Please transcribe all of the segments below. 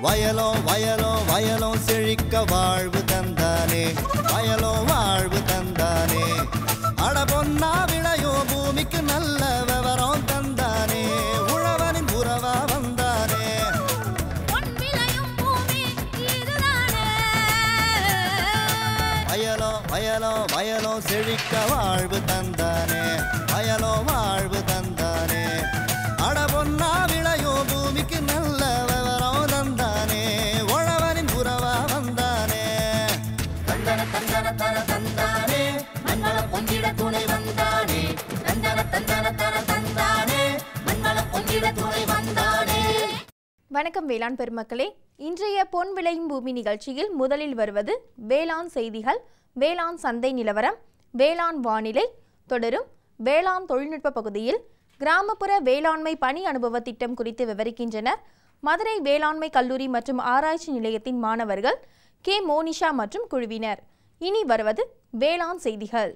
வயலோ வயலோ வயலோ செழிக்க வாழ்வு தந்தானே வயலோ வாழ்வு தந்தானே அட பொன்னா விளையோ பூமிக்கு நல்ல விவரம் தந்தானே உழவனின் உறவா வந்தானே பொன் விளையும் பூமி இதுதானே வயலோ வயலோ வயலோ செழிக்க வாழ்வு தந்தானே வயலோ வாழ்வு தந்தானே அட பொன்னா விளையோ பூமிக்கு நல்ல விவரம் தந்தானே உழவனின் உறவா வந்தானே தந்தன தந்தன தன தந்தானே மண்வளம் பொங்கிட துணை வந்தானே தந்தன தந்தன தன தந்தானே மண்வளம் பொங்கிட துணை வந்தானே வணக்கம் வேளாண் பெருமக்களே இன்றைய பொன் விளையும் பூமி நிகழ்ச்சியில் முதலில் வருவது வேளாண் செய்திகள் வேளாண் சந்தை நிலவரம் வேளாண் வானிலை தொடரும் வேளாண் தொழில்நுட்ப பகுதியில் கிராமப்புற வேளாண்மை பணி அனுபவ திட்டம் குறித்து விவரிக்கின்றனர் மதுரை வேளாண்மை கல்லூரி மற்றும் ஆராய்ச்சி நிலையத்தின் மாணவர்கள் கே மோனிஷா மற்றும் குழுவினர் இனி வருவது வேளாண் செய்திகள்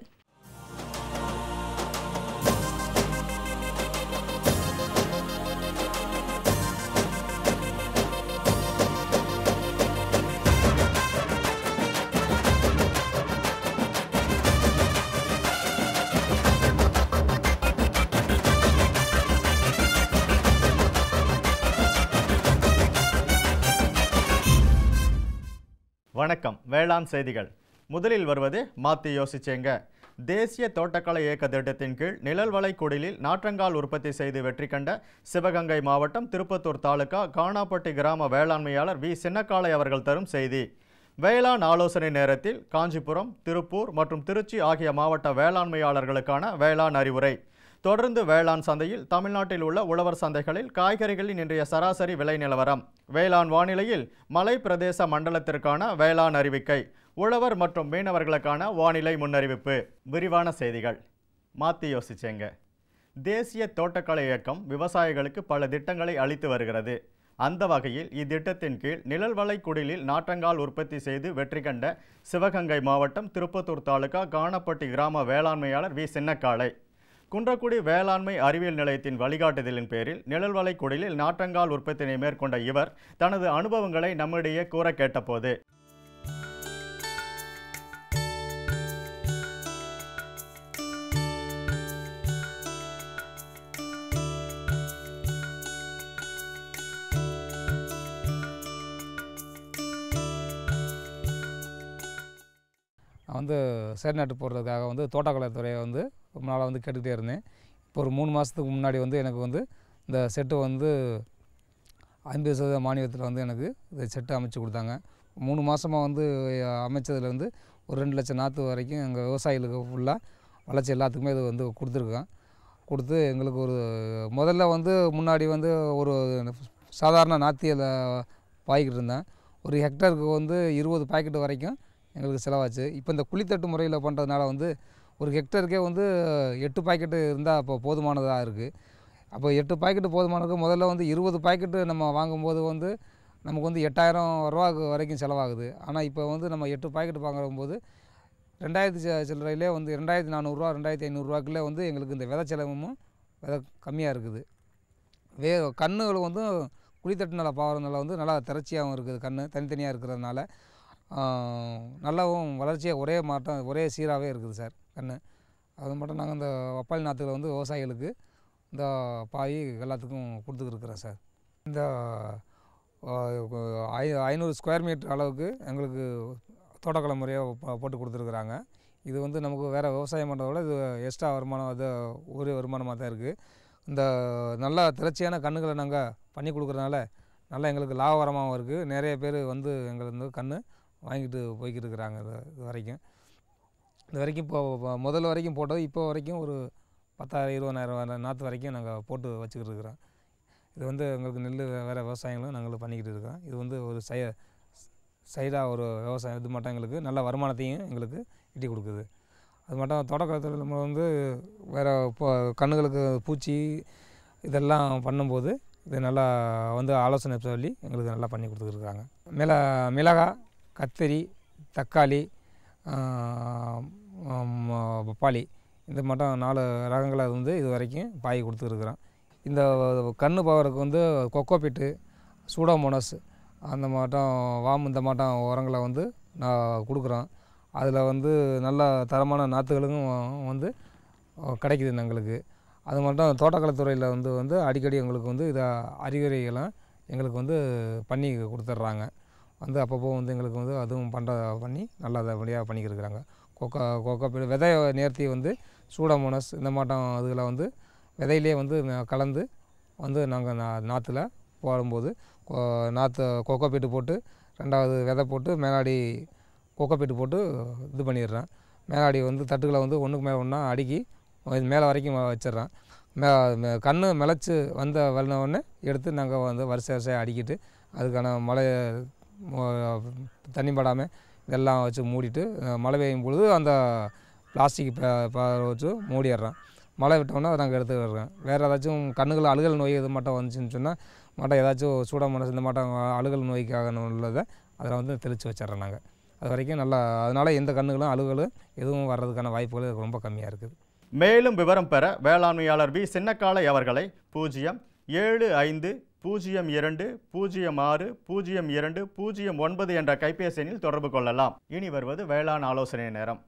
வணக்கம் வேளாண் செய்திகள் முதலில் வருவது மாத்தி யோசிச்சேங்க தேசிய தோட்டக்கலை இயக்க திட்டத்தின் கீழ் நிழல்வளை குடிலில் நாற்றங்கால் உற்பத்தி செய்து வெற்றி கண்ட சிவகங்கை மாவட்டம் திருப்பத்தூர் தாலுகா காணாப்பட்டி கிராம வேளாண்மையாளர் வி சின்னக்காளை அவர்கள் தரும் செய்தி வேளாண் ஆலோசனை நேரத்தில் காஞ்சிபுரம் திருப்பூர் மற்றும் திருச்சி ஆகிய மாவட்ட வேளாண்மையாளர்களுக்கான வேளாண் அறிவுரை தொடர்ந்து வேளாண் சந்தையில் தமிழ்நாட்டில் உள்ள உழவர் சந்தைகளில் காய்கறிகளின் இன்றைய சராசரி விலை நிலவரம் வேளாண் வானிலையில் மலை பிரதேச மண்டலத்திற்கான வேளாண் அறிவிக்கை உழவர் மற்றும் மீனவர்களுக்கான வானிலை முன்னறிவிப்பு விரிவான செய்திகள் மாத்தி யோசிச்சேங்க தேசிய தோட்டக்கலை இயக்கம் விவசாயிகளுக்கு பல திட்டங்களை அளித்து வருகிறது அந்த வகையில் இத்திட்டத்தின் கீழ் நிழல்வளை குடிலில் நாற்றங்கால் உற்பத்தி செய்து வெற்றி கண்ட சிவகங்கை மாவட்டம் திருப்பத்தூர் தாலுகா காணப்பட்டி கிராம வேளாண்மையாளர் வி சின்னக்காளை குன்றக்குடி வேளாண்மை அறிவியல் நிலையத்தின் வழிகாட்டுதலின் பேரில் நிழல்வளை குடிலில் நாற்றங்கால் உற்பத்தினை மேற்கொண்ட இவர் தனது அனுபவங்களை நம்மிடையே கூற கேட்டபோது நான் வந்து சேர்நாட்டு போடுறதுக்காக வந்து தோட்டக்கலை துறையை வந்து ரொம்ப நாளாக வந்து கேட்டுக்கிட்டே இருந்தேன் இப்போ ஒரு மூணு மாதத்துக்கு முன்னாடி வந்து எனக்கு வந்து இந்த செட்டு வந்து ஐம்பது சதவீத மானியத்தில் வந்து எனக்கு இந்த செட்டு அமைச்சு கொடுத்தாங்க மூணு மாதமாக வந்து அமைச்சதுல வந்து ஒரு ரெண்டு லட்சம் நாற்று வரைக்கும் எங்கள் விவசாயிகளுக்கு ஃபுல்லாக வளர்ச்சி எல்லாத்துக்குமே இது வந்து கொடுத்துருக்கேன் கொடுத்து எங்களுக்கு ஒரு முதல்ல வந்து முன்னாடி வந்து ஒரு சாதாரண நாத்தியில் பாய்க்கிட்டு இருந்தேன் ஒரு ஹெக்டருக்கு வந்து இருபது பாக்கெட் வரைக்கும் எங்களுக்கு செலவாச்சு இப்போ இந்த குழித்தட்டு முறையில் பண்ணுறதுனால வந்து ஒரு ஹெக்டருக்கே வந்து எட்டு பாக்கெட்டு இருந்தால் அப்போ போதுமானதாக இருக்குது அப்போ எட்டு பாக்கெட்டு போதுமானது முதல்ல வந்து இருபது பாக்கெட்டு நம்ம வாங்கும்போது வந்து நமக்கு வந்து எட்டாயிரம் ரூபாக்கு வரைக்கும் செலவாகுது ஆனால் இப்போ வந்து நம்ம எட்டு பாக்கெட் வாங்கும்போது ரெண்டாயிரத்தி சி- சில்லறையிலே வந்து ரெண்டாயிரத்தி நானூறுரூவா ரெண்டாயிரத்தி ஐநூறுரூவாக்குள்ளே வந்து எங்களுக்கு இந்த விதை செலவும் விதை கம்மியாக இருக்குது வே கண்ணுகள் வந்து குழித்தட்டு நல்லா பாவறதுனால வந்து நல்லா திரட்சியாகவும் இருக்குது கண் தனித்தனியாக இருக்கிறதுனால ஆஹ், நல்லாவும் வளர்ச்சியாக ஒரே மாட்டம் ஒரே சீராகவே இருக்குது சார் கண் அது மட்டும் நாங்கள் இந்த வப்பாளி நாற்றுகளை வந்து விவசாயிகளுக்கு இந்த பாய் எல்லாத்துக்கும் கொடுத்துக்கிருக்குறோம் சார் இந்த ஆஹ், ஐ ஐநூறு ஸ்கொயர் மீட்டர் அளவுக்கு எங்களுக்கு தோட்டக்கலை முறையை போ- போட்டு கொடுத்துருக்குறாங்க இது வந்து நமக்கு வேறு விவசாயம் பண்ணுறத விட இது எக்ஸ்ட்ரா வருமானம் அது ஒரு வருமானமாக தான் இருக்குது இந்த நல்ல திரட்சியான கண்ணுகளை நாங்கள் பண்ணி கொடுக்குறதுனால நல்லா எங்களுக்கு லாபகரமாகவும் இருக்குது நிறைய பேர் வந்து எங்களுக்கு வந்து கண் வாங்கிட்டு போய்க்கிட்டு இருக்கிறாங்க இது இது வரைக்கும் இது வரைக்கும் இப்போ இப்போ முதல்ல வரைக்கும் போட்டது இப்போ வரைக்கும் ஒரு பத்தாயிரம் இருபதாயிரம் நாற்று வரைக்கும் நாங்கள் போட்டு வச்சுக்கிட்டு இருக்கிறோம் இது வந்து எங்களுக்கு நெல் வேறு விவசாயங்களும் நாங்கள் பண்ணிக்கிட்டு இருக்கிறோம் இது வந்து ஒரு சை சைடாக ஒரு விவசாயம் இது மட்டும் எங்களுக்கு நல்ல வருமானத்தையும் எங்களுக்கு ஈட்டி கொடுக்குது அது மட்டும் தோட்டக்கலைத்தில் நம்ம வந்து வேறு இப்போ கண்ணுகளுக்கு பூச்சி இதெல்லாம் பண்ணும்போது இது நல்லா வந்து ஆலோசனை சொல்லி எங்களுக்கு நல்லா பண்ணி கொடுத்துருக்குறாங்க மிள மிளகாய் கத்தரி தக்காளி ஆஹ், ஆம், பப்பாளி இந்த மட்டும் நாலு ரகங்களை வந்து இது வரைக்கும் பாய் கொடுத்துருக்குறோம் இந்த கண்ணு பவருக்கு வந்து கொக்கோபிட்டு சூடோமோனஸ் அந்த மாட்டம் வாம் இந்த மாட்டம் உரங்களை வந்து நான் கொடுக்குறோம் அதில் வந்து நல்ல தரமான நாற்றுகளும் வந்து கிடைக்குது எங்களுக்கு அது மட்டும் தோட்டக்கலைத்துறையில் வந்து வந்து அடிக்கடி எங்களுக்கு வந்து இதை அறிகுறிகளும் எங்களுக்கு வந்து பண்ணி கொடுத்துட்றாங்க வந்து அப்பப்போ வந்து எங்களுக்கு வந்து அதுவும் பண்ணுற பண்ணி நல்லா நல்லபடியாக பண்ணிக்கிருக்கிறாங்க கொக்கோ கொக்கோ பீடு விதை நேர்த்தி வந்து சூடமோனஸ் இந்த மாட்டம் இதுகளை வந்து விதையிலே வந்து ந- கலந்து வந்து நாங்கள் நா நாற்றுல போடும்போது கொ- நாற்று கொக்கோ பீட்டு போட்டு ரெண்டாவது விதை போட்டு மேலாடி கொக்கோ பீட்டு போட்டு இது பண்ணிடுறேன் மேலாடி வந்து தட்டுகளை வந்து ஒன்றுக்கு மேலே ஒன்றா அடுக்கி மேலே வரைக்கும் வச்சிடுறேன் மே மே- கண்ணு மிளச்சி வந்த வந்த உடனே எடுத்து நாங்கள் வந்து வரிசை வரிசையாக அடிக்கிட்டு அதுக்கான மழை மொ- தண்ணி படாமல் இதெல்லாம் வச்சு மூடிட்டு அஹ், மழை பெய்யும் பொழுது அந்த பிளாஸ்டிக் பே பே- வச்சு மூடிடுறேன் மழை விட்டோம்னா நாங்கள் எடுத்துக்கிறோம் வேறு ஏதாச்சும் கண்ணுகள் அழுகல் நோய் இது மட்டும் வந்துச்சுன்னு சொன்னால் மட்டும் ஏதாச்சும் சூடாமனஸ் இந்த மாட்டம் அழுகல் நோய்க்காக உள்ளதை அதில் வந்து தெளித்து வச்சிடுறோம் நாங்கள் அது வரைக்கும் நல்லா அதனால் எந்த கண்ணுகளும் அழுகலும் எதுவும் வர்றதுக்கான வாய்ப்புகள் ரொம்ப கம்மியாக இருக்குது மேலும் விவரம் பெற வேளாண்மையாளர் வி சின்னக்காளை அவர்களை பூஜ்ஜியம் ஏழு ஐந்து பூஜ்ஜியம் இரண்டு பூஜ்ஜியம் ஆறு பூஜ்ஜியம் இரண்டு பூஜ்ஜியம் ஒன்பது என்ற கைபேசி எண்ணில் தொடர்பு கொள்ளலாம் இனி வருவது வேளாண் ஆலோசனை நேரம்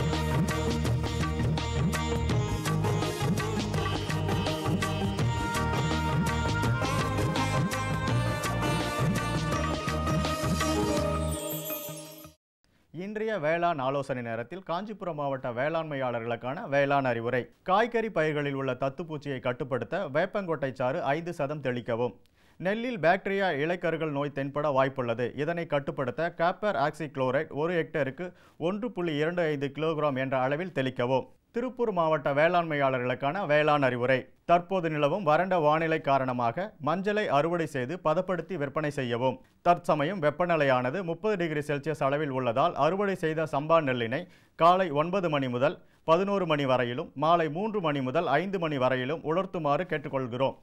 இன்றைய வேளாண் ஆலோசனை நேரத்தில் காஞ்சிபுரம் மாவட்ட வேளாண்மையாளர்களுக்கான வேளாண் அறிவுரை காய்கறி பயிர்களில் உள்ள தத்துப்பூச்சியை கட்டுப்படுத்த வேப்பங்கொட்டை சாறு ஐந்து சதம் தெளிக்கவும் நெல்லில் பாக்டீரியா இலைக்கருகள் நோய் தென்பட வாய்ப்புள்ளது இதனை கட்டுப்படுத்த காப்பர் ஆக்சிக்ளோரைட் ஒரு ஹெக்டேருக்கு ஒன்று புள்ளி இரண்டு ஐந்து கிலோகிராம் என்ற அளவில் தெளிக்கவும் திருப்பூர் மாவட்ட வேளாண்மையாளர்களுக்கான வேளாண் அறிவுரை தற்போது நிலவும் வறண்ட வானிலை காரணமாக மஞ்சளை அறுவடை செய்து பதப்படுத்தி விற்பனை செய்யவும் தற்சமயம் வெப்பநிலையானது முப்பது டிகிரி செல்சியஸ் அளவில் உள்ளதால் அறுவடை செய்த சம்பா நெல்லினை காலை ஒன்பது மணி முதல் பதினோரு மணி வரையிலும் மாலை மூன்று மணி முதல் ஐந்து மணி வரையிலும் உலர்த்துமாறு கேட்டுக்கொள்கிறோம்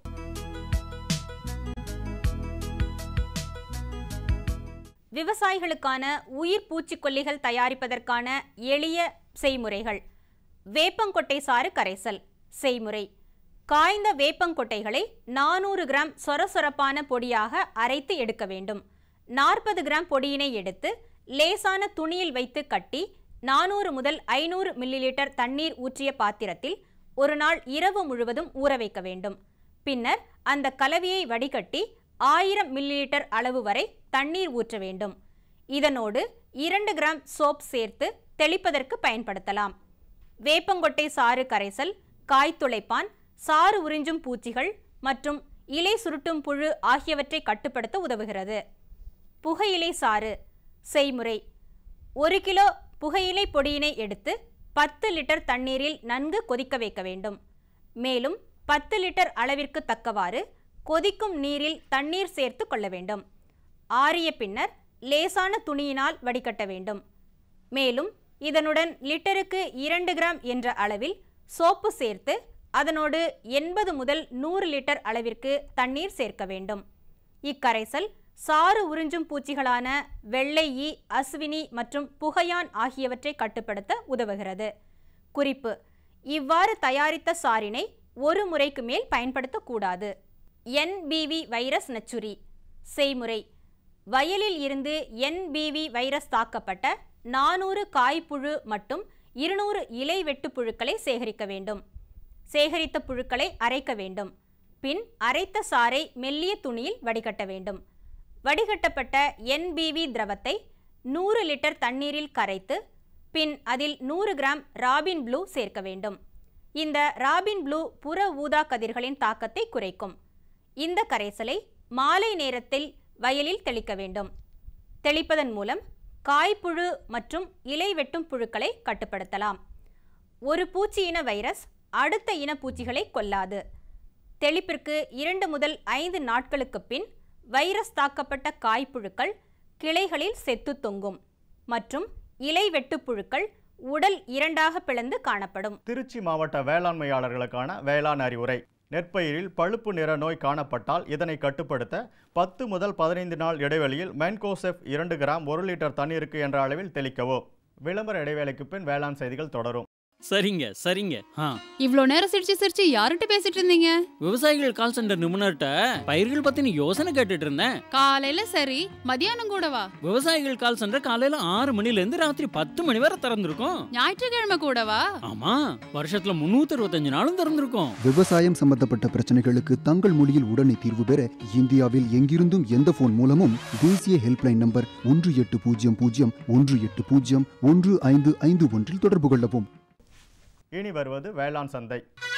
விவசாயிகளுக்கான உயிர் பூச்சிக்கொல்லிகள் தயாரிப்பதற்கான எளிய செய்முறைகள் வேப்பங்கொட்டை சாறு கரைசல் செய்முறை காய்ந்த வேப்பங்கொட்டைகளை நானூறு கிராம் சொரசொரப்பான பொடியாக அரைத்து எடுக்க வேண்டும் நாற்பது கிராம் பொடியினை எடுத்து லேசான துணியில் வைத்து கட்டி நானூறு முதல் ஐநூறு மில்லிலிட்டர் தண்ணீர் ஊற்றிய பாத்திரத்தில் ஒரு நாள் இரவு முழுவதும் ஊற வைக்க வேண்டும் பின்னர் அந்த கலவையை வடிகட்டி ஆயிரம் மில்லிலிட்டர் அளவு வரை தண்ணீர் ஊற்ற வேண்டும் இதனோடு இரண்டு கிராம் சோப் சேர்த்து தெளிப்பதற்கு பயன்படுத்தலாம் வேப்பங்கொட்டை சாறு கரைசல் காய்த்துளைப்பான் சாறு உறிஞ்சும் பூச்சிகள் மற்றும் இலை சுருட்டும் புழு ஆகியவற்றை கட்டுப்படுத்த உதவுகிறது புகையிலை சாறு செய்முறை ஒரு கிலோ புகையிலை பொடியினை எடுத்து பத்து லிட்டர் தண்ணீரில் நன்கு கொதிக்க வைக்க வேண்டும் மேலும் பத்து லிட்டர் அளவிற்கு தக்கவாறு கொதிக்கும் நீரில் தண்ணீர் சேர்த்து கொள்ள வேண்டும் ஆறிய பின்னர் லேசான துணியினால் வடிகட்ட வேண்டும் மேலும் இதனுடன் லிட்டருக்கு இரண்டு கிராம் என்ற அளவில் சோப்பு சேர்த்து அதனோடு எண்பது முதல் நூறு லிட்டர் அளவிற்கு தண்ணீர் சேர்க்க வேண்டும் இக்கரைசல் சாறு உறிஞ்சும் பூச்சிகளான வெள்ளை ஈ அஸ்வினி மற்றும் புகையான் ஆகியவற்றை கட்டுப்படுத்த உதவுகிறது குறிப்பு இவ்வாறு தயாரித்த சாறினை ஒரு முறைக்கு மேல் பயன்படுத்தக்கூடாது என்பிவி வைரஸ் நச்சுரி செய்முறை வயலில் இருந்து என்பிவி வைரஸ் தாக்கப்பட்ட நானூறு காய்ப்புழு மற்றும் இருநூறு இலை வெட்டு புழுக்களை சேகரிக்க வேண்டும் சேகரித்த புழுக்களை அரைக்க வேண்டும் பின் அரைத்த சாறை மெல்லிய துணியில் வடிகட்ட வேண்டும் வடிகட்டப்பட்ட என்பிவி திரவத்தை நூறு லிட்டர் தண்ணீரில் கரைத்து பின் அதில் நூறு கிராம் ராபின் ப்ளூ சேர்க்க வேண்டும் இந்த ராபின் ப்ளூ புற ஊதா கதிர்களின் தாக்கத்தை குறைக்கும் இந்த கரைசலை மாலை நேரத்தில் வயலில் தெளிக்க வேண்டும் தெளிப்பதன் மூலம் காய்ப்புழு மற்றும் இலை வெட்டும் புழுக்களை கட்டுப்படுத்தலாம் ஒரு பூச்சி இன வைரஸ் அடுத்த இன பூச்சிகளை கொல்லாது தெளிப்பிற்கு இரண்டு முதல் ஐந்து நாட்களுக்கு பின் வைரஸ் தாக்கப்பட்ட காய்ப்புழுக்கள் கிளைகளில் செத்து தொங்கும் மற்றும் இலை வெட்டுப்புழுக்கள் உடல் இரண்டாக பிளந்து காணப்படும் திருச்சி மாவட்ட வேளாண்மையாளர்களுக்கான வேளாண் அறிவுரை நெற்பயிரில் பழுப்பு நிற நோய் காணப்பட்டால் இதனை கட்டுப்படுத்த பத்து முதல் பதினைந்து நாள் இடைவெளியில் மென்கோசெஃப் இரண்டு கிராம் ஒரு லிட்டர் தண்ணீருக்கு என்ற அளவில் தெளிக்கவும் விளம்பர இடைவேளைக்கு பின் வேளாண் செய்திகள் தொடரும் சரிங்க சரிங்க ஆ இவ்ளோ நேரம் சிரிச்சு சிரிச்சு யார்கிட்ட பேசிட்டு இருந்தீங்க விவசாயிகள் கால் சென்டர் நிபுணர்கிட்ட பயிர்கள் பத்தின யோசனை கேட்டுட்டு இருந்தேன் காலையில சரி மதியானம் கூடவா விவசாயிகள் கால் சென்டர் காலையில ஆறு மணில இருந்து ராத்திரி பத்து மணி வரை திறந்திருக்கும் ஞாயிற்றுக்கிழமை கூடவா ஆமா வருஷத்துல முன்னூத்தி அறுபத்தஞ்சு நாளும் திறந்திருக்கும் விவசாயம் சம்பந்தப்பட்ட பிரச்சனைகளுக்கு தங்கள் மொழியில் உடனே தீர்வு பெற இந்தியாவில் எங்கிருந்தும் எந்த போன் மூலமும் தேசிய ஹெல்ப்லைன் நம்பர் ஒன்று எட்டு பூஜ்ஜியம் பூஜ்ஜியம் ஒன்று எட்டு பூஜ்ஜியம் ஒன்று ஐந்து ஐந்து ஒன்றில் தொடர்பு கொள்ளவும் இனி வருவது வேளாண் சந்தை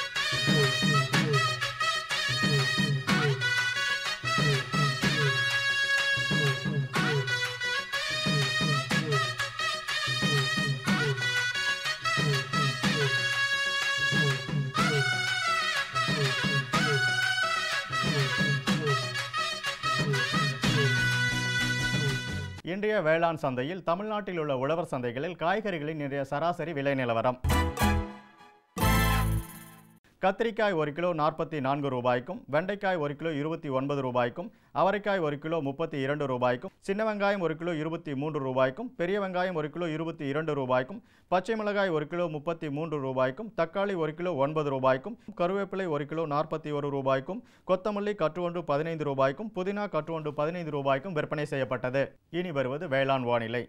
இன்றைய வேளாண் சந்தையில் தமிழ்நாட்டில் உள்ள உழவர் சந்தைகளில் காய்கறிகளின் இன்றைய சராசரி விலை நிலவரம் கத்திரிக்காய் ஒரு கிலோ நாற்பத்தி நான்கு ரூபாய்க்கும் வெண்டைக்காய் ஒரு கிலோ இருபத்தி ஒன்பது ரூபாய்க்கும் அவரைக்காய் ஒரு கிலோ முப்பத்தி இரண்டு ரூபாய்க்கும் சின்ன வெங்காயம் ஒரு கிலோ இருபத்தி மூன்று ரூபாய்க்கும் பெரிய வெங்காயம் ஒரு கிலோ இருபத்தி இரண்டு ரூபாய்க்கும் பச்சை மிளகாய் ஒரு கிலோ முப்பத்தி மூன்று ரூபாய்க்கும் தக்காளி ஒரு கிலோ ஒன்பது ரூபாய்க்கும் கருவேப்பிலை ஒரு கிலோ நாற்பத்தி ஒரு ரூபாய்க்கும் கொத்தமல்லி கட்டு ஒன்று பதினைந்து ரூபாய்க்கும் புதினா கட்டு ஒன்று பதினைந்து ரூபாய்க்கும் விற்பனை செய்யப்பட்டது இனி வருவது வேளாண் வானிலை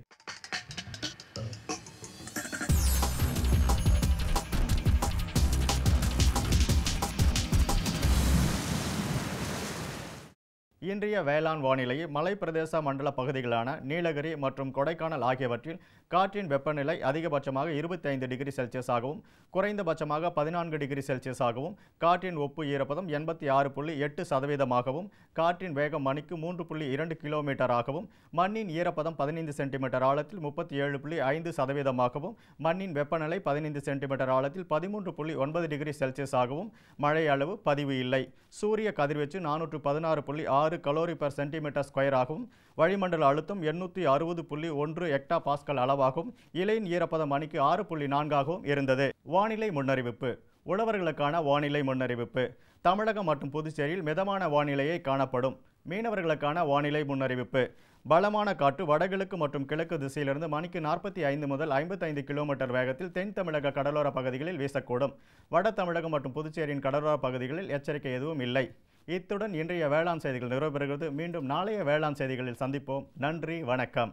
இன்றைய வேளாண் வானிலையில் மலைப்பிரதேச மண்டல பகுதிகளான நீலகிரி மற்றும் கொடைக்கானல் ஆகியவற்றில் காற்றின் வெப்பநிலை அதிகபட்சமாக 25 டிகிரி செல்சியஸாகவும் குறைந்தபட்சமாக பதினான்கு டிகிரி செல்சியஸாகவும் காற்றின் ஒப்பு ஈரப்பதம் எண்பத்தி ஆறு புள்ளி எட்டு சதவீதமாகவும் காற்றின் வேகம் மணிக்கு மூன்று புள்ளி இரண்டு கிலோமீட்டராகவும் மண்ணின் ஈரப்பதம் பதினைந்து சென்டிமீட்டர் ஆழத்தில் முப்பத்தி ஏழு புள்ளி ஐந்து சதவீதமாகவும் மண்ணின் வெப்பநிலை பதினைந்து சென்டிமீட்டர் ஆழத்தில் பதிமூன்று புள்ளி ஒன்பது டிகிரி செல்சியஸாகவும் மழை அளவு பதிவு இல்லை சூரிய கதிர்வீச்சு நானூற்று பதினாறு புள்ளி ஆறு கலோரி பெர் சென்டிமீட்டர் ஸ்கொயராகவும் வளிமண்டல அழுத்தம் எண்ணூற்றி அறுபது புள்ளி ஒன்று எக்டா பாஸ்கல் அளவாகவும் இலையின் ஈரப்பதம் மணிக்கு ஆறு புள்ளி நான்காகவும் இருந்தது வானிலை முன்னறிவிப்பு உழவர்களுக்கான வானிலை முன்னறிவிப்பு தமிழகம் மற்றும் புதுச்சேரியில் மிதமான வானிலையே காணப்படும் மீனவர்களுக்கான வானிலை முன்னறிவிப்பு பலமான காற்று வடகிழக்கு மற்றும் கிழக்கு திசையிலிருந்து மணிக்கு நாற்பத்தி ஐந்து முதல் ஐம்பத்தைந்து கிலோமீட்டர் வேகத்தில் தென் தமிழக கடலோர பகுதிகளில் வீசக்கூடும் வட தமிழகம் மற்றும் புதுச்சேரியின் கடலோர பகுதிகளில் எச்சரிக்கை எதுவும் இல்லை இத்துடன் இன்றைய வேளாண் செய்திகள் நிறைவு மீண்டும் நாளைய வேளாண் செய்திகளில் சந்திப்போம் நன்றி வணக்கம்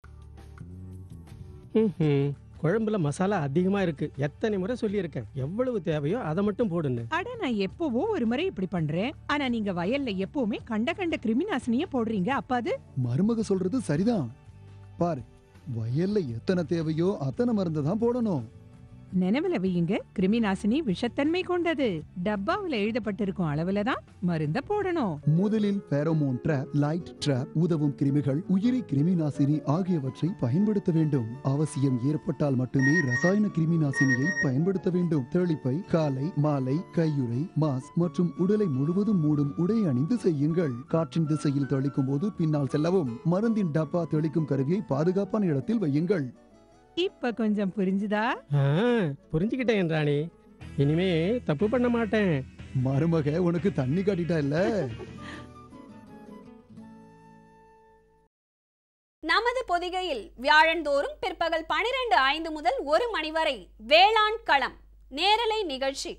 ம்ஹும். குழம்புல மசாலா அதிகமா இருக்கு எத்தனை முறை சொல்லியிருக்கேன் எவ்வளவு தேவையோ அதை மட்டும் போடுன்னு அட நான் எப்பவோ ஒரு முறை இப்படி பண்றேன் ஆனா நீங்க வயல்ல எப்பவுமே கண்ட கண்ட கிருமி நாசினிய போடுறீங்க அப்ப அது மருமக சொல்றது சரிதான் பாரு வயல்ல எத்தனை தேவையோ அத்தனை மருந்து தான் போடணும் நினைவுல வையுங்க கிருமி நாசினி விஷத்தன்மை கொண்டது டப்பாவுல எழுதப்பட்டிருக்கும் அளவுல தான் மருந்த போடணும் முதலில் பேரோமோன் ட்ராப் லைட் ட்ராப் உதவும் கிருமிகள் உயிரி கிருமி நாசினி ஆகியவற்றை பயன்படுத்த வேண்டும் அவசியம் ஏற்பட்டால் மட்டுமே ரசாயன கிருமி நாசினியை பயன்படுத்த வேண்டும் தெளிப்பை காலை மாலை கையுறை மாஸ்க் மற்றும் உடலை முழுவதும் மூடும் உடை அணிந்து செய்யுங்கள் காற்றின் திசையில் தெளிக்கும் போது பின்னால் செல்லவும் மருந்தின் டப்பா தெளிக்கும் கருவியை பாதுகாப்பான இடத்தில் வையுங்கள் இப்ப கொஞ்சம் புரிஞ்சுதா ஆ, புரிஞ்சுக்கிட்டேன் என் ராணி இனிமே தப்பு பண்ண மாட்டேன் மருமக உனக்கு தண்ணி காட்டிட்டா இல்ல நமது பொதிகையில் வியாழந்தோறும் பிற்பகல் பனிரெண்டு ஐந்து முதல் ஒரு மணி வரை வேளாண் களம் நேரலை நிகழ்ச்சி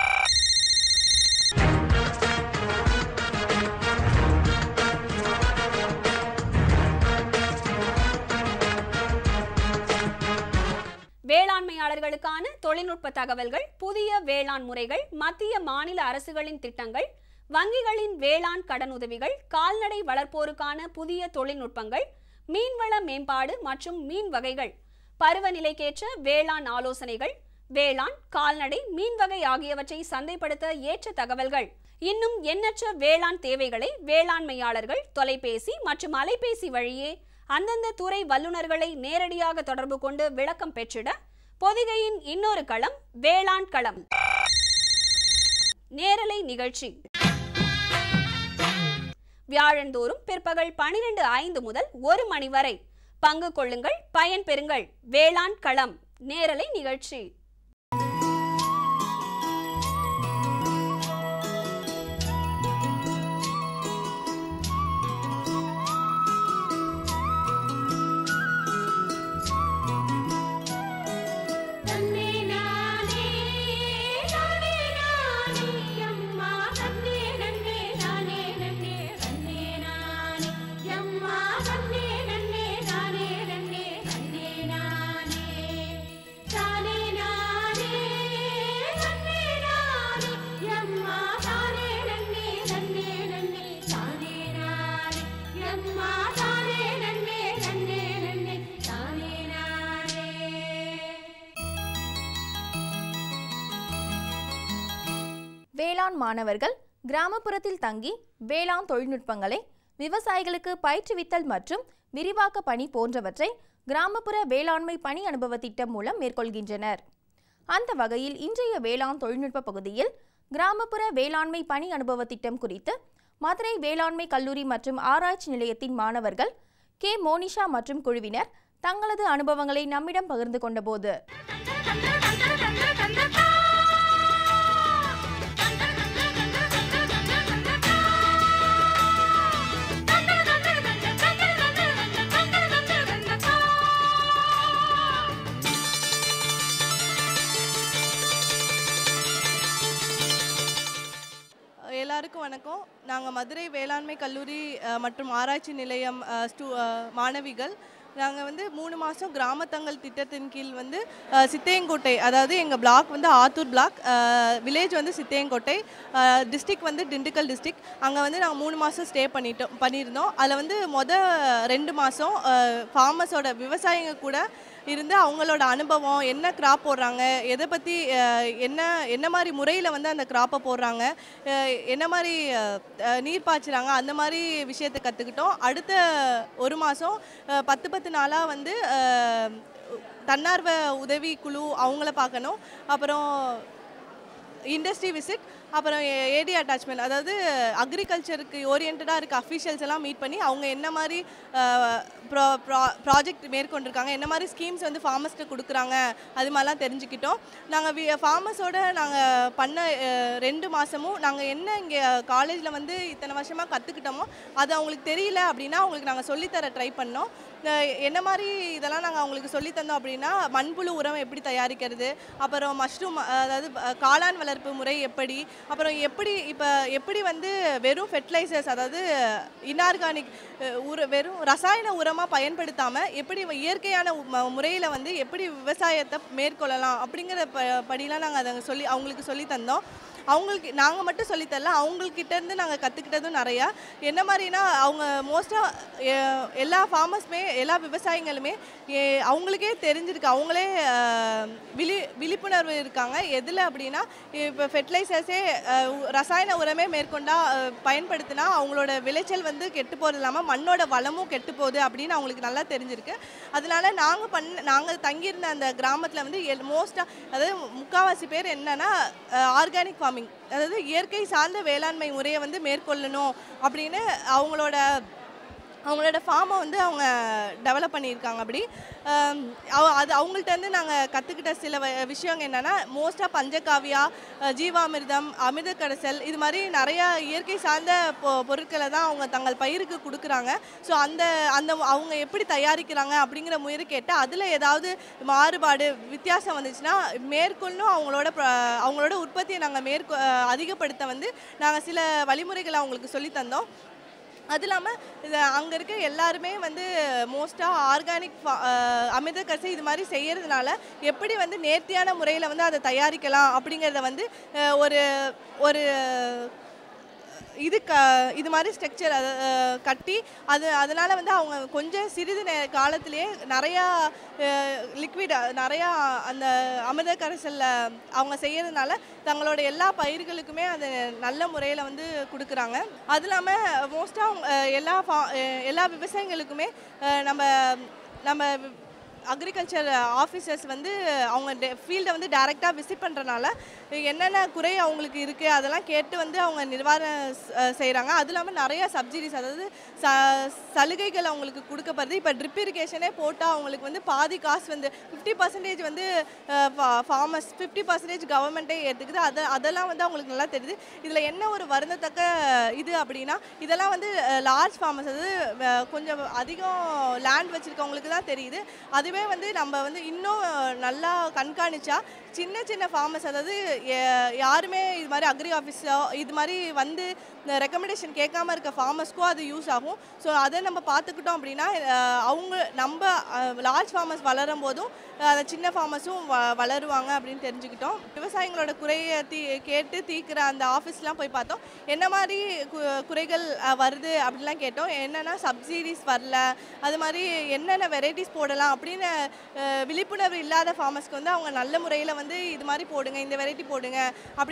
வேளாண்மையாளர்களுக்கான தொழில்நுட்ப தகவல்கள் புதிய வேளாண் முறைகள் மத்திய மாநில அரசுகளின் திட்டங்கள் வங்கிகளின் வேளாண் கடனுதவிகள் கால்நடை வளர்ப்போருக்கான புதிய தொழில்நுட்பங்கள் மீன்வள மேம்பாடு மற்றும் மீன் வகைகள் பருவநிலைக்கேற்ற வேளாண் ஆலோசனைகள் வேளாண் கால்நடை மீன் வகை ஆகியவற்றை சந்தைப்படுத்த ஏற்ற தகவல்கள் இன்னும் எண்ணற்ற வேளாண் தேவைகளை வேளாண்மையாளர்கள் தொலைபேசி மற்றும் அலைபேசி வழியே அந்தந்த துறை வல்லுநர்களை நேரடியாக தொடர்பு கொண்டு விளக்கம் பெற்றிட பொதிகையின் இன்னொரு களம் வேளாண் களம் நேரலை நிகழ்ச்சி வியாழந்தோறும் பிற்பகல் பனிரெண்டு ஐந்து முதல் ஒரு மணி வரை பங்கு கொள்ளுங்கள் பயன் பெறுங்கள் வேளாண் களம் நேரலை நிகழ்ச்சி தன்னே நானே வேளாண் மாணவர்கள் கிராமப்புறத்தில் தங்கி வேளாண் தொழில்நுட்பங்களை விவசாயிகளுக்கு பயிற்றுவித்தல் மற்றும் விரிவாக்க பணி போன்றவற்றை கிராமப்புற வேளாண்மை பணி அனுபவ திட்டம் மூலம் மேற்கொள்கின்றனர் அந்த வகையில் இன்றைய வேளாண் தொழில்நுட்ப பகுதியில் கிராமப்புற வேளாண்மை பணி அனுபவ திட்டம் குறித்து மதுரை வேளாண்மை கல்லூரி மற்றும் ஆராய்ச்சி நிலையத்தின் மாணவர்கள் கே மோனிஷா மற்றும் குழுவினர் தங்களது அனுபவங்களை நம்மிடம் பகிர்ந்து கொண்டபோது எல்லாருக்கும் வணக்கம் நாங்கள் மதுரை வேளாண்மை கல்லூரி அஹ், மற்றும் ஆராய்ச்சி நிலையம் அஹ், ஸ்டூ அஹ், மாணவிகள் நாங்கள் வந்து மூணு மாதம் கிராமத்தங்கள் திட்டத்தின் கீழ் வந்து அஹ், சித்தையங்கோட்டை அதாவது எங்கள் பிளாக் வந்து ஆத்தூர் பிளாக் வில்லேஜ் வந்து சித்தையங்கோட்டை டிஸ்ட்ரிக்ட் வந்து திண்டுக்கல் டிஸ்ட்ரிக்ட் அங்கே வந்து நாங்கள் மூணு மாதம் ஸ்டே பண்ணிட்டோம் பண்ணியிருந்தோம் அதில் வந்து மொத ரெண்டு மாதம் ஃபார்மர்ஸோட விவசாயிங்க கூட இருந்து அவங்களோட அனுபவம் என்ன கிராப் போடுறாங்க எதை பற்றி என்ன என்ன மாதிரி முறையில் வந்து அந்த கிராப்பை போடுறாங்க அஹ், என்ன மாதிரி அஹ், அஹ், நீர் பாய்ச்சுறாங்க அந்த மாதிரி விஷயத்தை கற்றுக்கிட்டோம் அடுத்த ஒரு மாதம் பத்து பத்து நாளாக வந்து அஹ், தன்னார்வ உதவி குழு அவங்கள பார்க்கணும் அப்புறம் இண்டஸ்ட்ரி விசிட் அப்புறம் ஏடி அட்டாச்மெண்ட் அதாவது அக்ரிகல்ச்சருக்கு ஓரியன்டாக இருக்க அஃபிஷியல்ஸ் எல்லாம் மீட் பண்ணி அவங்க என்ன மாதிரி ப்ராஜெக்ட் மேற்கொண்டிருக்காங்க என்ன மாதிரி ஸ்கீம்ஸ் வந்து ஃபார்மர்ஸ்க்கு கொடுக்குறாங்க அது மாதிரிலாம் தெரிஞ்சுக்கிட்டோம் நாங்கள் ஃபார்மர்ஸோட நாங்கள் பண்ண அஹ், ரெண்டு மாதமும் நாங்கள் என்ன இங்கே காலேஜில் வந்து இத்தனை வருஷமாக கற்றுக்கிட்டோமோ அது அவங்களுக்கு தெரியல அப்படின்னா அவங்களுக்கு நாங்கள் சொல்லித்தர ட்ரை பண்ணோம் அஹ், என்ன மாதிரி இதெல்லாம் நாங்கள் அவங்களுக்கு சொல்லி தந்தோம் அப்படின்னா மண்புழு உரம் எப்படி தயாரிக்கிறது அப்புறம் மஷ்ரூம் அதாவது அஹ், காளான் வளர்ப்பு முறை எப்படி அப்புறம் எப்படி இப்போ எப்படி வந்து வெறும் ஃபெர்டிலைசர்ஸ் அதாவது இன்ஆர்கானிக் உர வெறும் ரசாயன உரமாக பயன்படுத்தாமல் எப்படி இயற்கையான முறையில் வந்து எப்படி விவசாயத்தை மேற்கொள்ளலாம் அப்படிங்கிற ப படிலாம் நாங்கள் அதை சொல்லி அவங்களுக்கு சொல்லி தந்தோம் அவங்களுக்கு நாங்கள் மட்டும் சொல்லித் தரல அவங்கக்கிட்ட இருந்து நாங்கள் கற்றுக்கிட்டதும் நிறையா என்ன மாதிரினா அவங்க மோஸ்ட்டாக எல்லா ஃபார்மர்ஸுமே எல்லா விவசாயிகளுமே எ- அவங்களுக்கே தெரிஞ்சிருக்கு அவங்களே அஹ், விழி விழிப்புணர்வு இருக்காங்க எதில் அப்படின்னா இப்போ ஃபெர்டிலைசர்ஸே ரசாயன உரமே மேற்கொண்டா அஹ், பயன்படுத்தினா அவங்களோட விளைச்சல் வந்து கெட்டு போகிறது இல்லாமல் மண்ணோட வளமும் கெட்டு போகுது அப்படின்னு அவங்களுக்கு நல்லா தெரிஞ்சிருக்கு அதனால நாங்கள் பண்ண நாங்கள் தங்கியிருந்த அந்த கிராமத்தில் வந்து மோஸ்ட்டாக அதாவது முக்கால்வாசி பேர் என்னன்னா ஆர்கானிக் ஃபார்மிங் அதாவது இயற்கை சார்ந்த வேளாண்மை முறையை வந்து மேற்கொள்ளணும் அப்படின்னு அவங்களோட அவங்களோட ஃபார்மை வந்து அவங்க டெவலப் பண்ணியிருக்காங்க அப்படி ஆம், அவ- அது அவங்கள்ட்ட இருந்து நாங்கள் கற்றுக்கிட்ட சில வ- விஷயங்க என்னென்னா மோஸ்ட்டாக பஞ்சகாவியா அஹ், ஜீவாமிர்தம் அமிர்த கடைசல் இது மாதிரி நிறையா இயற்கை சார்ந்த பொ பொருட்களை தான் அவங்க தங்கள் பயிருக்கு கொடுக்குறாங்க ஸோ அந்த அந்த அவங்க எப்படி தயாரிக்கிறாங்க அப்படிங்கிற முயற்சி கேட்டு அதில் ஏதாவது மாறுபாடு வித்தியாசம் வந்துச்சுன்னா மேற்கொள்ளும் அவங்களோட ப்ர- அவங்களோட உற்பத்தியை நாங்கள் மேற்கொ அஹ், அதிகப்படுத்த வந்து நாங்கள் சில வழிமுறைகளை அவங்களுக்கு சொல்லி தந்தோம் அது இல்லாமல் இது அங்கே இருக்க எல்லாருமே வந்து மோஸ்ட்டாக ஆர்கானிக் அமிர்த கசை இது மாதிரி செய்யறதுனால எப்படி வந்து நேர்த்தியான முறையில் வந்து அதை தயாரிக்கலாம் அப்படிங்கிறத வந்து அஹ், ஒரு ஒரு இது க இது மாதிரி ஸ்ட்ரக்சர் அதை அஹ், கட்டி அது அதனால் வந்து அவங்க கொஞ்சம் சிறிது நே காலத்திலேயே நிறையா லிக்விட் நிறையா அந்த அமிர்த கரைசலில் அவங்க செய்யறதுனால தங்களோட எல்லா பயிர்களுக்குமே அது நல்ல முறையில் வந்து கொடுக்குறாங்க அது இல்லாமல் மோஸ்ட்டாக எல்லா ஃபா- அஹ், எல்லா விவசாயிகளுக்குமே அஹ், நம்ம நம்ம அக்ரிகல்ச்சர் ஆஃபீஸர்ஸ் வந்து அவங்க ஃபீல்டை வந்து டைரெக்டாக விசிட் பண்ணுறனால என்னென்ன குறை அவங்களுக்கு இருக்குது அதெல்லாம் கேட்டு வந்து அவங்க நிர்வாகம் செய்கிறாங்க அது இல்லாமல் நிறைய சப்சிடிஸ் அதாவது ச சலுகைகள் அவங்களுக்கு கொடுக்கப்படுது இப்போ ட்ரிப் இரிகேஷனே போட்டால் அவங்களுக்கு வந்து பாதி காசு வந்து ஃபிஃப்டி பர்சன்டேஜ் வந்து ஃபார்மர்ஸ் ஃபிஃப்டி பர்சன்டேஜ் கவர்மெண்ட்டே ஏற்றுக்குது அதை அதெல்லாம் வந்து அவங்களுக்கு நல்லா தெரியுது இதில் என்ன ஒரு வருந்தத்தக்க இது அப்படின்னா இதெல்லாம் வந்து லார்ஜ் ஃபார்மர்ஸ் அதாவது அஹ், கொஞ்சம் அதிகம் லேண்ட் வச்சுருக்கவங்களுக்கு தான் தெரியுது அதுவே வந்து நம்ம வந்து இன்னும் நல்லா கண்காணிச்சா சின்ன சின்ன ஃபார்மர்ஸ் அதாவது ய- யாருமே இது மாதிரி அக்ரி ஆஃபீஸோ இது மாதிரி வந்து இந்த ரெக்கமெண்டேஷன் கேட்காம இருக்க ஃபார்மர்ஸ்க்கும் அது யூஸ் ஆகும் ஸோ அதை நம்ம பார்த்துக்கிட்டோம் அப்படின்னா அஹ், அவங்க நம்ம லார்ஜ் ஃபார்மர்ஸ் வளரும் போதும் அஹ், அந்த சின்ன ஃபார்மர்ஸும் வ வளருவாங்க அப்படின்னு தெரிஞ்சுக்கிட்டோம் விவசாயிகளோட குறையை தீ கேட்டு தீர்க்கிற அந்த ஆஃபீஸ்லாம் போய் பார்த்தோம் என்ன மாதிரி கு- குறைகள் அஹ், வருது அப்படிலாம் கேட்டோம் என்னென்னா சப்சிடிஸ் வரல அது மாதிரி என்னென்ன வெரைட்டிஸ் போடலாம் அப்படின்னு அஹ், விழிப்புணர்வு இல்லாத ஃபார்மர்ஸ்க்கு வந்து அவங்க நல்ல முறையில் வந்து இது மாதிரி போடுங்க இந்த வெரைட்டி போடுங்க அப்படின்னு அவங்க பரி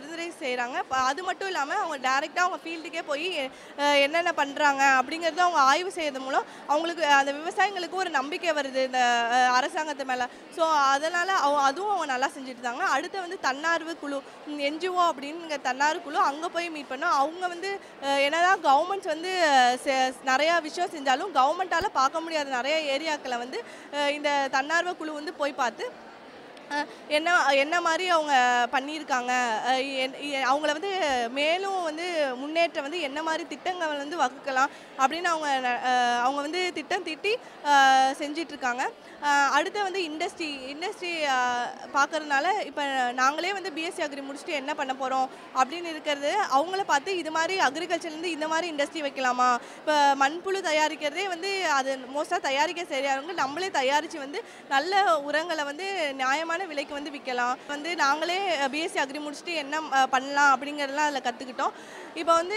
பரிந்துரை செய்கிறாங்க அது மட்டும் இல்லாமல் அவங்க டேரெக்டாக அவங்க ஃபீல்டுக்கே போய் அஹ், என்னென்ன பண்ணுறாங்க அப்படிங்கிறத அவங்க ஆய்வு செய்யறது மூலம் அவங்களுக்கு அந்த விவசாயிங்களுக்கு ஒரு நம்பிக்கை வருது இந்த அஹ், அரசாங்கத்து மேலே ஸோ அதனால் அவங்க அதுவும் அவங்க நல்லா செஞ்சுட்டு இருந்தாங்க அடுத்து வந்து தன்னார்வ குழு என்ஜிஓ அப்படிங்கிற தன்னார்வ குழு அங்கே போய் மீட் பண்ணோம் அவங்க வந்து அஹ், என்னதான் கவர்மெண்ட்ஸ் வந்து அஹ், செ- நிறையா விஷயம் செஞ்சாலும் கவர்மெண்ட்டால் பார்க்க முடியாத நிறைய ஏரியாக்களை வந்து அஹ், இந்த தன்னார்வ குழு வந்து போய் பார்த்து அஹ், என்ன என்ன மாதிரி அவங்க பண்ணியிருக்காங்க அஹ், என்- எ- அவங்கள வந்து மேலும் வந்து முன்னேற்ற வந்து என்ன மாதிரி திட்டங்கள் வந்து வகுக்கலாம் அப்படின்னு அவங்க ந- அஹ், அவங்க வந்து திட்டம் தீட்டி அஹ், செஞ்சிட்டு இருக்காங்க அஹ், அடுத்து வந்து இண்டஸ்ட்ரி இண்டஸ்ட்ரி பார்க்கறதுனால இப்போ நாங்களே வந்து பிஎஸ்சி அக்ரி முடிச்சுட்டு என்ன பண்ண போகிறோம் அப்படின்னு இருக்கிறது அவங்கள பார்த்து இது மாதிரி அக்ரிகல்ச்சர்லேருந்து இந்த மாதிரி இண்டஸ்ட்ரி வைக்கலாமா இப்போ மண்புழு தயாரிக்கிறதே வந்து அது மோஸ்ட்டாக தயாரிக்க சரியானவங்க நம்மளே தயாரித்து வந்து நல்ல உரங்களை வந்து நியாயமான விலைக்கு வந்து விற்கலாம் வந்து நாங்களே பிஎஸ்சி அக்ரி முடிச்சுட்டு என்ன அஹ், பண்ணலாம் அப்படிங்கிறதெல்லாம் அதில் கற்றுக்கிட்டோம் இப்போ வந்து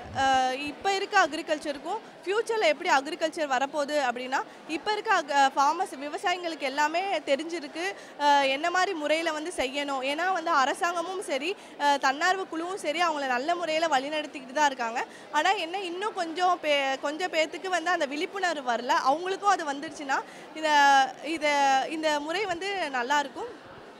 இப்போ இருக்க அக்ரிகல்ச்சருக்கும் ஃப்யூச்சரில் எப்படி அக்ரிகல்ச்சர் வரப்போகுது அப்படின்னா இப்போ இருக்க ஃபார்மர்ஸ் விவசாயிங்களுக்கு எல்லாமே தெரிஞ்சிருக்கு அஹ், என்ன மாதிரி முறையில் வந்து செய்யணும் ஏன்னா வந்து அரசாங்கமும் சரி அஹ், தன்னார்வ குழுவும் சரி அவங்கள நல்ல முறையில் வழிநடத்திக்கிட்டு தான் இருக்காங்க ஆனால் என்ன இன்னும் கொஞ்சம் பே கொஞ்சம் பேர்த்துக்கு வந்து அந்த விழிப்புணர்வு வரல அவங்களுக்கும் அது வந்துடுச்சுன்னா இதை இதை இந்த முறை வந்து நல்லாயிருக்கும்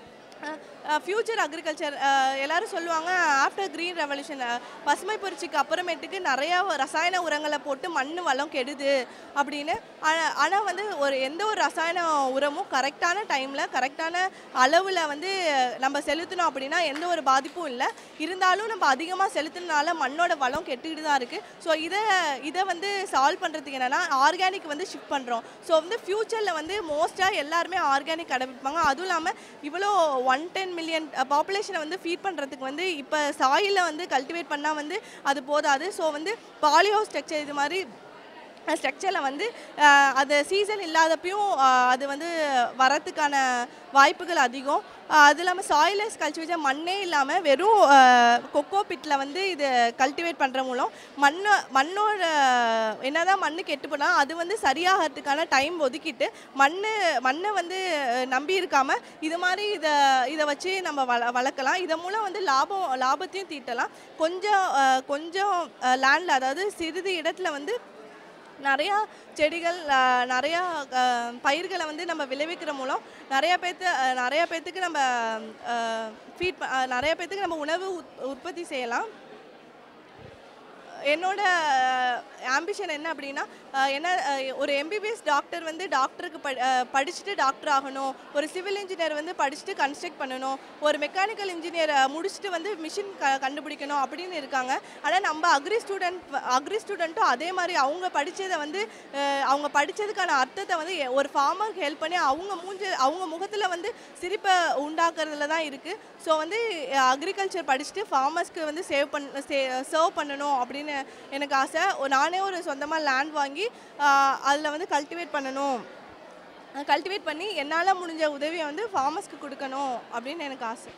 ஃப்யூச்சர் அக்ரிகல்ச்சர் எல்லாரும் சொல்லுவாங்க ஆஃப்டர் க்ரீன் ரெவல்யூஷன் பசுமை புரட்சிக்கு அப்புறமேட்டுக்கு நிறையா ரசாயன உரங்களை போட்டு மண் வளம் கெடுது அப்படின்னு ஆனால் வந்து ஒரு எந்த ஒரு ரசாயன உரமும் கரெக்டான டைமில் கரெக்டான அளவில் வந்து நம்ம செலுத்தினோம் அப்படின்னா எந்த ஒரு பாதிப்பும் இல்லை இருந்தாலும் நம்ம அதிகமாக செலுத்தினால மண்ணோட வளம் கெட்டுக்கிட்டு தான் இருக்குது ஸோ இதை இதை வந்து சால்வ் பண்ணுறதுக்கு என்னென்னா ஆர்கானிக் வந்து ஷிஃப்ட் பண்ணுறோம் ஸோ வந்து ஃப்யூச்சரில் வந்து மோஸ்ட்டாக எல்லாருமே ஆர்கானிக் கடைபிடிப்பாங்க அதுவும் இல்லாமல் இவ்வளோ ஒன் டென் மில்லியன் பாப்புலேஷனை வந்து ஃபீட் பண்ணுறதுக்கு வந்து இப்போ சாயிலில் வந்து கல்டிவேட் பண்ணால் வந்து அது போதாது ஸோ வந்து பாலியோ ஸ்ட்ரக்சர் இது மாதிரி ஸ்ட்ரக்சரில் வந்து அஹ், அது சீசன் இல்லாதப்பையும் அஹ், அது வந்து வரத்துக்கான வாய்ப்புகள் அதிகம் அஹ், அது இல்லாமல் சாயிலஸ் கல்டிவேஷன் மண்ணே இல்லாமல் வெறும் கொக்கோ பிட்டில் வந்து இது கல்டிவேட் பண்ணுற மூலம் மண்ணை மண்ணோட என்னதான் மண்ணு கெட்டு போனால் அது வந்து சரியாகிறதுக்கான டைம் ஒதுக்கிட்டு மண் மண்ணை வந்து அஹ், நம்பி இருக்காமல் இது மாதிரி இதை இதை வச்சு நம்ம வள வளர்க்கலாம் இதன் மூலம் வந்து லாபம் லாபத்தையும் தீட்டலாம் கொஞ்சம் அஹ், கொஞ்சம் லேண்டில் அதாவது சிறிது இடத்துல வந்து நிறையா செடிகள் அஹ், நிறையா அஹ், பயிர்களை வந்து நம்ம விளைவிக்கிற மூலம் நிறையா பேர்த்து அஹ், நிறையா பேர்த்துக்கு நம்ம ஃபீட் நிறையா பேர்த்துக்கு நம்ம உணவு உத்- உற்பத்தி செய்யலாம் என்னோட ஆம்பிஷன் என்ன அப்படின்னா அஹ், என்ன அஹ், ஒரு எம்பிபிஎஸ் டாக்டர் வந்து டாக்டருக்கு படி அஹ், படிச்சுட்டு டாக்டர் ஆகணும் ஒரு சிவில் இன்ஜினியர் வந்து படிச்சுட்டு கன்ஸ்ட்ரக்ட் பண்ணணும் ஒரு மெக்கானிக்கல் இன்ஜினியர் முடிச்சுட்டு வந்து மிஷின் க கண்டுபிடிக்கணும் அப்படின்னு இருக்காங்க ஆனால் நம்ம அக்ரி ஸ்டூடெண்ட் அக்ரி ஸ்டூடெண்ட்டும் அதே மாதிரி அவங்க படித்ததை வந்து அஹ், அவங்க படித்ததுக்கான அர்த்தத்தை வந்து எ- ஒரு ஃபார்மருக்கு ஹெல்ப் பண்ணி அவங்க மூஞ்ச அவங்க முகத்தில் வந்து சிரிப்பை உண்டாக்குறதுல தான் இருக்குது ஸோ வந்து அக்ரிகல்ச்சர் படிச்சுட்டு ஃபார்மர்ஸ்க்கு வந்து சேவ் பண்ண சர்வ் பண்ணணும் அப்படின்னு எனக்கு ஆசை ஒ- நானே ஒரு சொந்தமாக லேண்ட் வாங்கி அதில் வந்து கல்டிவேட் பண்ணணும் கல்டிவேட் பண்ணி என்னால் முடிஞ்ச உதவியை வந்து ஃபார்மர்ஸ்க்கு கொடுக்கணும் அப்படின்னு எனக்கு ஆசை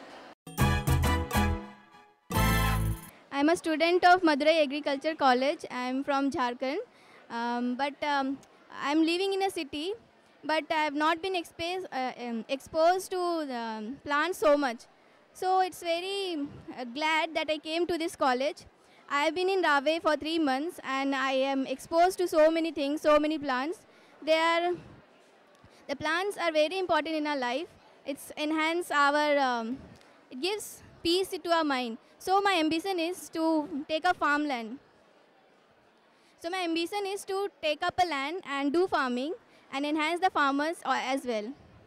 I'm a student of Madurai Agriculture College. I'm from Jharkhand, um, but um, I'm living in a city. But I have not been exposed uh, um, exposed to the plants so much. So it's very uh, glad that I came to this college. I have been in Rave for three months, and I am exposed to so many things, so many plants. They are the plants are very important in our life. It's enhance our um, it gives peace to our mind. So my ambition is to take up farmland. So my ambition is to take up a land and do farming and enhance the farmers uh, as well.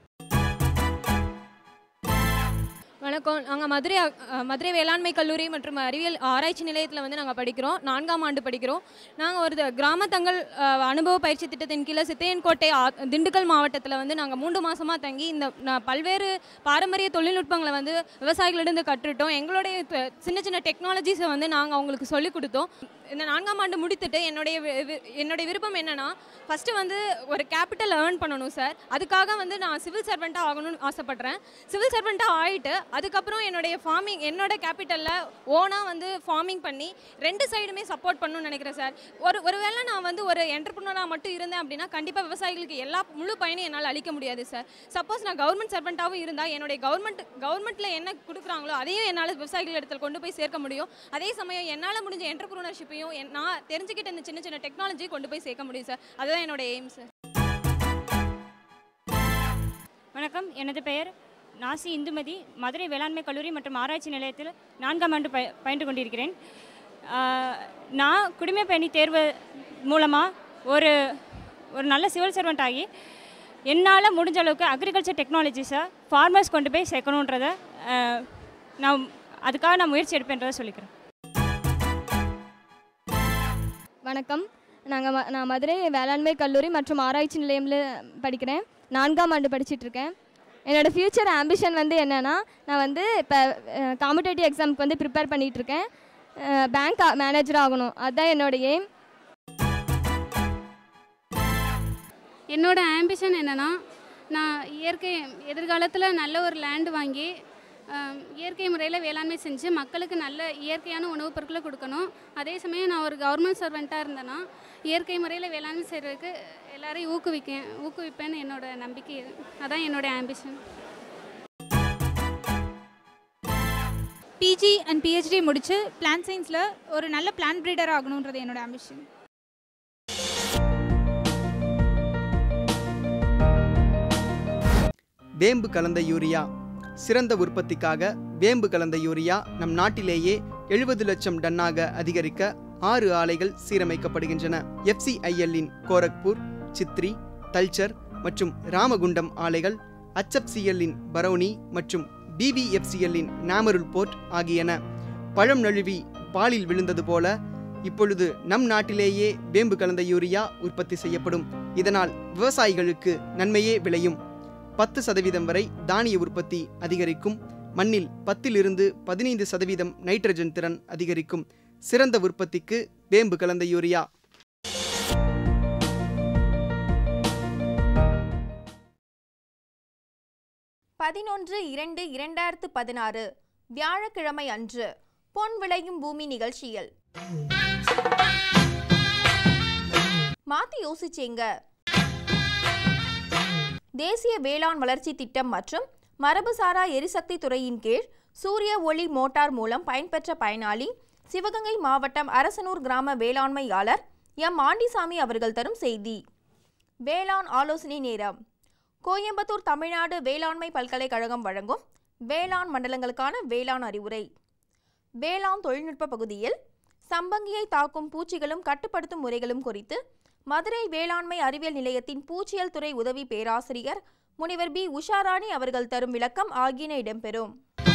வணக்கம் நாங்கள் மதுரை அ- அ, மதுரை வேளாண்மை கல்லூரி மற்றும் அறிவியல் ஆராய்ச்சி நிலையத்தில் வந்து நாங்கள் படிக்கிறோம் நான்காம் ஆண்டு படிக்கிறோம் நாங்கள் ஒரு த- கிராம தங்கள் அ, அனுபவ பயிற்சி திட்டத்தின் கீழே சித்தையன்கோட்டை ஆ- திண்டுக்கல் மாவட்டத்தில் வந்து நாங்கள் மூன்று மாதமாக தங்கி இந்த ந- பல்வேறு பாரம்பரிய தொழில்நுட்பங்களை வந்து விவசாயிகளிடம் கற்றுட்டோம் எங்களுடைய த- சின்ன சின்ன டெக்னாலஜிஸை வந்து நாங்கள் அவங்களுக்கு சொல்லிக் கொடுத்தோம் இந்த நான்காம் ஆண்டு முடித்துட்டு என்னுடைய வி- வி- என்னுடைய விருப்பம் என்னன்னா ஃபஸ்ட்டு வந்து ஒரு கேபிட்டல் ஏர்ன் பண்ணணும் சார் அதுக்காக வந்து நான் சிவில் சர்வெண்ட்டாக ஆகணும்னு ஆசைப்பட்றேன் சிவில் சர்வெண்ட்டாக ஆகிட்டு அதுக்கப்புறம் என்னுடைய ஃபார்மிங் என்னோட கேபிட்டலில் ஓனாக வந்து ஃபார்மிங் பண்ணி ரெண்டு சைடுமே சப்போர்ட் பண்ணணும்னு நினைக்கிறேன் சார் ஒரு ஒருவேளை நான் வந்து ஒரு என்டர்பிரினராக மட்டும் இருந்தேன் அப்படின்னா கண்டிப்பாக விவசாயிகளுக்கு எல்லா முழு பயனையும் என்னால் அளிக்க முடியாது சார் சப்போஸ் நான் கவர்மெண்ட் சர்வெண்ட்டாகவும் இருந்தால் என்னுடைய கவர்மெண்ட் கவர்மெண்ட்டில் என்ன கொடுக்குறாங்களோ அதையும் என்னால் விவசாயிகள் இடத்துல கொண்டு போய் சேர்க்க முடியும் அதே சமயம் என்னால் முடிஞ்ச என்டர்பிரினர்ஷிப்பையும் நான் தெரிஞ்சுக்கிட்ட இந்த சின்ன சின்ன டெக்னாலஜி கொண்டு போய் சேர்க்க முடியும் சார் அதுதான் என்னோட எய்ம் சார் வணக்கம் எனது பெயர் நாசி இந்துமதி மதுரை வேளாண்மை கல்லூரி மற்றும் ஆராய்ச்சி நிலையத்தில் நான்காம் ஆண்டு பய பயின்று கொண்டிருக்கிறேன் ஆஹ், நான் குடிமை பயணி தேர்வு மூலமாக ஒரு ஒரு நல்ல சிவில் சர்வெண்ட் ஆகி என்னால் முடிஞ்ச அளவுக்கு அக்ரிகல்ச்சர் டெக்னாலஜிஸை ஃபார்மர்ஸ் கொண்டு போய் சேர்க்கணுன்றதை ஆஹ், நான் அதுக்காக நான் முயற்சி எடுப்பேன்றதை சொல்லிக்கிறேன் வணக்கம் நாங்கள் நான் மதுரை வேளாண்மை கல்லூரி மற்றும் ஆராய்ச்சி நிலையம்ல படிக்கிறேன் நான்காம் ஆண்டு படிச்சிட்டு இருக்கேன் என்னோட ஃப்யூச்சர் ஆம்பிஷன் வந்து என்னென்னா நான் வந்து இப்போ காம்படேட்டிவ் எக்ஸாமுக்கு வந்து ப்ரிப்பேர் பண்ணிகிட்ருக்கேன் பேங்க் மேனேஜர் ஆகணும் அதுதான் என்னோட எய்ம் என்னோட ஆம்பிஷன் என்னென்னா நான் இயற்கை எதிர்காலத்தில் நல்ல ஒரு லேண்ட் வாங்கி ஆம், இயற்கை முறையில் வேளாண்மை செஞ்சு மக்களுக்கு நல்ல இயற்கையான உணவுப் பொருட்களை கொடுக்கணும் அதே சமயம் நான் ஒரு கவர்மெண்ட் சர்வெண்ட்டாக இருந்தேன்னா இயற்கை முறையில் வேளாண்மை செய்கிறதுக்கு எல்லாரையும் ஊக்குவிக்கேன் ஊக்குவிப்பேன்னு என்னோட நம்பிக்கை இது. அதான் என்னோட ஆம்பிஷன் பிஜி அண்ட் பிஹெச்டி முடித்து பிளான் சயின்ஸில் ஒரு நல்ல பிளான் ப்ரீடர் ஆகணுன்றது என்னோட ஆம்பிஷன் வேம்பு கலந்த யூரியா சிறந்த உற்பத்திக்காக வேம்பு கலந்த யூரியா நம் நாட்டிலேயே எழுபது லட்சம் டன்னாக அதிகரிக்க ஆறு ஆலைகள் சீரமைக்கப்படுகின்றன எஃப்சிஐஎல்லின் கோரக்பூர் சித்ரி தல்ச்சர் மற்றும் ராமகுண்டம் ஆலைகள் HFCL-இன் பரௌனி மற்றும் பிவிஎஃப்சிஎல்லின் நாமருல் போர்ட் ஆகியன பழம் நழுவி பாலில் விழுந்தது போல இப்பொழுது நம் நாட்டிலேயே வேம்பு கலந்த யூரியா உற்பத்தி செய்யப்படும் இதனால் விவசாயிகளுக்கு நன்மையே விளையும் பத்து சதவீதம் வரை தானிய உற்பத்தி அதிகரிக்கும் மண்ணில் பத்திலிருந்து பதினைந்து சதவீதம் நைட்ரஜன் திறன் அதிகரிக்கும் சிறந்த உற்பத்திக்கு வேம்பு கலந்த யூரியா பதினொன்று இரண்டு இரண்டாயிரத்து பதினாறு வியாழக்கிழமை அன்று பொன் விளையும் பூமி நிகழ்ச்சியில் மாத்தி யோசிச்சேங்க தேசிய வேளாண் வளர்ச்சி திட்டம் மற்றும் மரபுசாரா எரிசக்தி துறையின் கீழ் சூரிய ஒளி மோட்டார் மூலம் பயன்பெற்ற பயனாளி சிவகங்கை மாவட்டம் அரசனூர் கிராம வேளாண்மையாளர் எம் ஆண்டிசாமி அவர்கள் தரும் செய்தி வேளாண் ஆலோசனை நேரம் கோயம்புத்தூர் தமிழ்நாடு வேளாண்மை பல்கலைக்கழகம் வழங்கும் வேளாண் மண்டலங்களுக்கான வேளாண் அறிவுரை வேளாண் தொழில்நுட்ப பகுதியில் சம்பங்கியை தாக்கும் பூச்சிகளும் கட்டுப்படுத்தும் முறைகளும் குறித்து மதுரை வேளாண்மை அறிவியல் நிலையத்தின் பூச்சியல் துறை உதவி பேராசிரியர் முனிவர் பி உஷாராணி அவர்கள் தரும் விளக்கம் ஆகியன இடம்பெறும்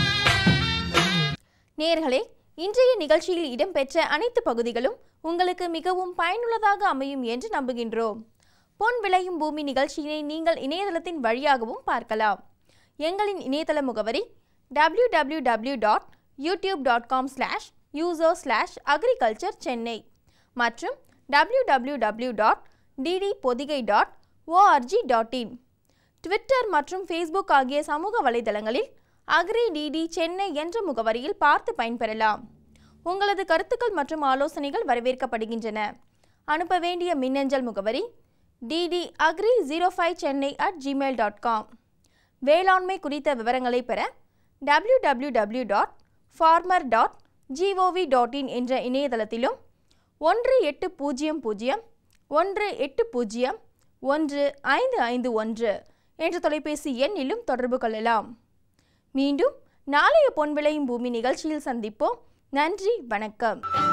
நேர்களே இன்றைய நிகழ்ச்சியில் இடம்பெற்ற அனைத்து பகுதிகளும் உங்களுக்கு மிகவும் பயனுள்ளதாக அமையும் என்று நம்புகின்றோம் பொன் விளையும் பூமி நிகழ்ச்சியினை நீங்கள் இணையதளத்தின் வழியாகவும் பார்க்கலாம் எங்களின் இணையதள முகவரி W W W dot YouTube dot com slash user slash agriculture Chennai மற்றும் W W W dot DD Podhigai dot O R G dot in Twitter மற்றும் ஃபேஸ்புக் ஆகிய சமூக வலைதளங்களில் அக்ரி டிடி சென்னை என்ற முகவரியில் பார்த்து பயன்பெறலாம் உங்களது கருத்துக்கள் மற்றும் ஆலோசனைகள் வரவேற்கப்படுகின்றன அனுப்ப வேண்டிய மின்னஞ்சல் முகவரி DD agri zero five Chennai at Gmail dot com வேளாண்மை குறித்த விவரங்களை பெற W W W dot farmer dot G O V dot in என்ற இணையதளத்திலும் ஒன்று எட்டு பூஜ்ஜியம் பூஜ்ஜியம் ஒன்று எட்டு பூஜ்ஜியம் ஒன்று ஐந்து ஐந்து ஒன்று என்ற தொலைபேசி எண்ணிலும் தொடர்பு கொள்ளலாம் மீண்டும் நாளைய பொன் விளையும் பூமி நிகழ்ச்சியில் சந்திப்போம் நன்றி வணக்கம்